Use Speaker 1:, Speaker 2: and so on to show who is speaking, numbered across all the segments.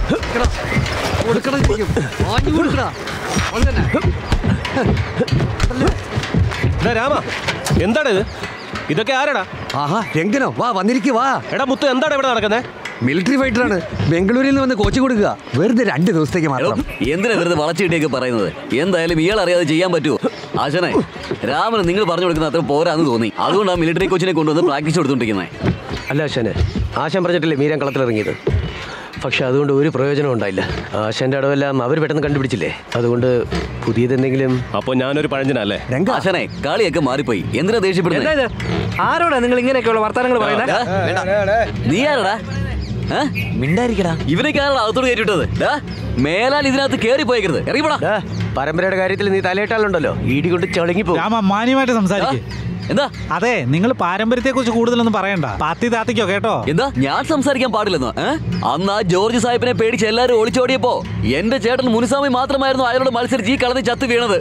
Speaker 1: കൊടുക്കണം ശരിക്കും. ആഞ്ഞു കൊടുക്കടാ അത് തന്നെ
Speaker 2: എടാ രാമ എന്താണ് ഇത് ഇതൊക്കെ ആരാടാ
Speaker 1: ആഹാ രംഗനോ വാ വന്നിരിക്കു വാ
Speaker 2: എടാ മുത്ത് എന്താണ് ഇവിടെ നടക്കുന്നത്
Speaker 1: മിലിറ്ററി ഫൈറ്ററാണ് ബംഗളൂരിൽ നിന്ന് വന്ന് കോച്ച് കൊടുക്കുക വെറുതെ രണ്ട് ദിവസത്തേക്ക്
Speaker 3: എടോ,
Speaker 1: മാത്രം
Speaker 3: എന്തിനാ വെറുതെ വളച്ചിട്ടേക്ക് പറയുന്നത് എന്തായാലും ഇയാൾ അറിയാതെ ചെയ്യാൻ പറ്റുമോ ആശനെ രാമന് നിങ്ങൾ പറഞ്ഞു കൊടുക്കുന്ന അത്ര പോരാന്ന് തോന്നി അതുകൊണ്ടാണ് മിലിറ്ററി കോച്ചിനെ കൊണ്ടുവന്ന് പ്രാക്ടീസ് കൊടുത്തോണ്ടിരിക്കുന്നത്
Speaker 2: അല്ല ആശാനെ ആശാൻ പറഞ്ഞിട്ടില്ലേ മീരൻ കളത്തിലിറങ്ങിയത് പക്ഷെ അതുകൊണ്ട് ഒരു പ്രയോജനം ഉണ്ടായില്ല ആശാന്റെ അടവെല്ലാം അവർ പെട്ടെന്ന് കണ്ടുപിടിച്ചില്ലേ അതുകൊണ്ട് പുതിയതെന്തെങ്കിലും അപ്പോൾ ഞാനൊരു പഴഞ്ചനല്ലേ
Speaker 1: രംഗ
Speaker 3: ആശനെ കളിയൊക്കെ മാറിപ്പോയി എന്തിനാ ദേഷ്യപ്പെടുന്നത്
Speaker 4: ആരോടാ നിങ്ങൾ ഇങ്ങനെയൊക്കെയുള്ള വർത്തമാനങ്ങൾ പറയുന്നത്
Speaker 3: ഡാ, നീ ആരടാ മിണ്ടായിരിക്കടാ ഇവനൊക്കെയാണല്ലോ അകത്തോട് കയറ്റിട്ടത് ഡാ മേലാൽ ഇതിനകത്ത് കേറി പോയേക്കരുത് ഇറങ്ങിപ്പോടാ
Speaker 2: ഡാ, പരമ്പരയുടെ കാര്യത്തിൽ നീ തലയിട്ടാലുണ്ടല്ലോ ഇടി കൊണ്ട് ചളങ്ങി പോകും
Speaker 5: രാമ മാന്യമായിട്ട് സംസാരിക്കേ
Speaker 3: എന്താ
Speaker 5: അതെ നിങ്ങൾ പാരമ്പര്യത്തെ കുറിച്ച് കൂടുതലൊന്നും പറയണ്ട പാത്തി താത്തിക്കോ കേട്ടോ
Speaker 3: എന്താ ഞാൻ സംസാരിക്കാൻ പാടില്ലെന്നോ ഏ? അന്ന് ആ ജോർജ് സാഹിബിനെ പേടിച്ച് എല്ലാരും ഒളിച്ചോടിയപ്പോ എന്റെ ചേട്ടൻ മുനുസ്വാമി മാത്രമായിരുന്നു അയാളോട് മത്സരിച്ച് ഈ കളന്ന് ചത്ത് വീണത്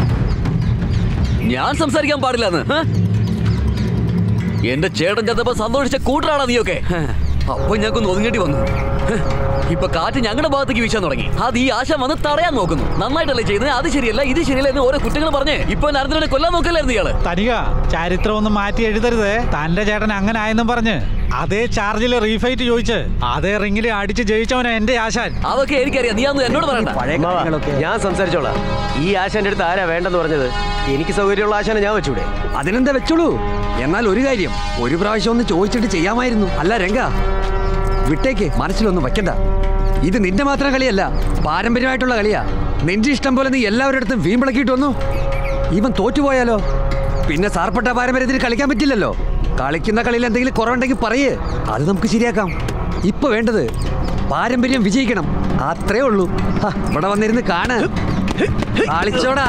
Speaker 3: ഞാൻ സംസാരിക്കാൻ പാടില്ലെന്ന് ഏ? എന്റെ ചേട്ടൻ ചത്തപ്പോ സന്തോഷിച്ച കൂട്ടറാണ് നീയൊക്കെ അപ്പൊ ഞങ്ങൾക്കൊന്ന് ഒതുങ്ങേണ്ടി വന്നു ഹ്. ഇപ്പൊ കാറ്റ് ഞങ്ങളുടെ ഭാഗത്തേക്ക് വീശാൻ തുടങ്ങി അത് ഈ ആശ വന്ന് തടയാൻ നോക്കുന്നു നന്നായിട്ടല്ലേ ചെയ്യുന്നത് അത് ശരിയല്ല ഇത് ശരിയല്ല എന്ന് ഓരോ കുറ്റങ്ങൾ പറഞ്ഞ് ഇപ്പൊ നരേന്ദ്രനെ കൊല്ലാൻ നോക്കല്ലായിരുന്നു ഇയാള്
Speaker 5: തനിക ചരിത്രം ഒന്നും മാറ്റി എഴുതരുത് തന്റെ ചേട്ടൻ അങ്ങനെ ആയെന്നും പറഞ്ഞ് അതേ ചാർജിൽ റീഫൈറ്റ് ചോദിച്ച് അതേ റിങ്ങിൽ അടിച്ച് ജയിച്ചവനാ എന്റെ ആശാൻ
Speaker 3: അതൊക്കെ എനിക്കറിയാം നീ അന്ന് എന്നോട് പറയണ്ട
Speaker 1: പഴയ
Speaker 2: അമ്മാവാ,
Speaker 1: കാര്യങ്ങളൊക്കെ
Speaker 2: ഞാൻ സംസാരിച്ചോളാം ഈ ആശാന്റെ അടുത്ത് ആരാ വേണ്ടെന്ന് പറഞ്ഞത് എനിക്ക് സൗകര്യമുള്ള ആശാനെ ഞാൻ വെച്ചൂടെ
Speaker 1: അതിനെന്താ വെച്ചോളൂ എന്നാൽ ഒരു കാര്യം ഒരു പ്രാവശ്യം ഒന്ന് ചോദിച്ചിട്ട് ചെയ്യാമായിരുന്നു അല്ല രംഗ വിട്ടേക്ക് മനസ്സിലൊന്നും വെക്കണ്ട ഇത് നിന്റെ മാത്രം കളിയല്ല പാരമ്പര്യമായിട്ടുള്ള കളിയാ നിന്റെ ഇഷ്ടം പോലെ നീ എല്ലാവരുടെ അടുത്തും വീമ്പിളക്കിയിട്ട് വന്നു ഇവൻ തോറ്റുപോയാലോ പിന്നെ സാർപ്പെട്ട പാരമ്പര്യത്തിന് കളിക്കാൻ പറ്റില്ലല്ലോ കളിക്കുന്ന കളിയിൽ എന്തെങ്കിലും കുറവുണ്ടെങ്കിൽ പറയേ അത് നമുക്ക് ശരിയാക്കാം ഇപ്പൊ വേണ്ടത് പാരമ്പര്യം വിജയിക്കണം അത്രേ ഉള്ളൂ ഹ, ഇവിടെ വന്നിരുന്ന് കാണ് കളിച്ചോടാ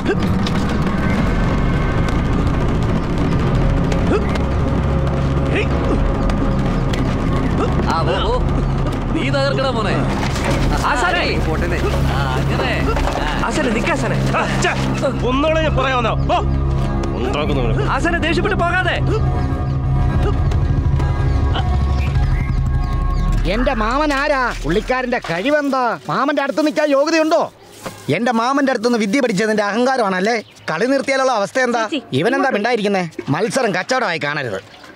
Speaker 3: ആ, പോ, പോ. നീ തകർക്കണ മോനെ
Speaker 4: ആശാനെ
Speaker 1: പോട്ടെന്നേ.
Speaker 3: ആ, അങ്ങനെ
Speaker 4: ആശാനെ നിക്കാശാനെ
Speaker 2: ഒന്നോടെ ഞാൻ പറയാമെന്നോ
Speaker 4: ആശാനെ ദേഷ്യപ്പെട്ട് പോകാതെ
Speaker 6: എന്റെ മാമൻ ആരാ പുള്ളിക്കാരന്റെ കഴിവെന്താ മാമന്റെ അടുത്ത് നിൽക്കാൻ യോഗ്യതയുണ്ടോ എന്റെ മാമന്റെ അടുത്തുനിന്ന് വിദ്യ പഠിച്ചതിന്റെ അഹങ്കാരമാണല്ലേ കളി നിർത്തിയാലുള്ള അവസ്ഥ എന്താ ഇവനെന്താ മിണ്ടായിരിക്കുന്നേ മത്സരം കച്ചവടമായി കാണരുത്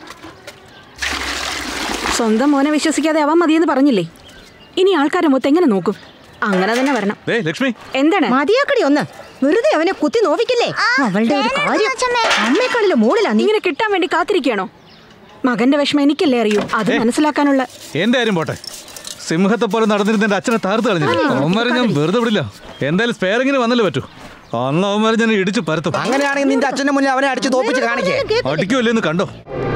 Speaker 7: സ്വന്തം മോനെ വിശ്വസിക്കാതെ അവൻ മതിയെന്ന് പറഞ്ഞില്ലേ ഇനി ആൾക്കാരെ മൊത്തം എങ്ങനെ നോക്കും അങ്ങനെ തന്നെ വരണം
Speaker 5: ലക്ഷ്മി
Speaker 7: എന്താണ്
Speaker 8: മതിയാക്കടി ഒന്ന് വെറുതെ അവനെ കുത്തി നോവിക്കില്ലേ അവളുടെ ഒരു കാര്യം അമ്മയെക്കാളിലും മുകളിലാ നീ
Speaker 7: ഇങ്ങനെ കിട്ടാൻ വേണ്ടി കാത്തിരിക്കുകയാണോ മകന്റെ വിഷമം എനിക്കല്ലേ അറിയൂ അത് മനസ്സിലാക്കാനുള്ള
Speaker 5: എന്റെ കാര്യം പോട്ടെ സിംഹത്തെ പോലെ നടന്നിരുന്ന എന്റെ അച്ഛനെ താർത്ത് കളഞ്ഞു അവന്മാരെ ഞാൻ വെറുതെ വിടില്ല എന്തായാലും സ്പെയറിങ്ങിന് വന്നല്ലേ പറ്റൂ അന്ന് അവന്മാരെ ഞാൻ ഇടിച്ച് പരത്തും
Speaker 6: അങ്ങനെയാണെങ്കിൽ നിന്റെ അച്ഛന്റെ മുന്നിൽ അവനെ അടിച്ച് തോപ്പിച്ച് കാണിക്കേ
Speaker 5: അടിക്കുമല്ലേ എന്ന് കണ്ടോ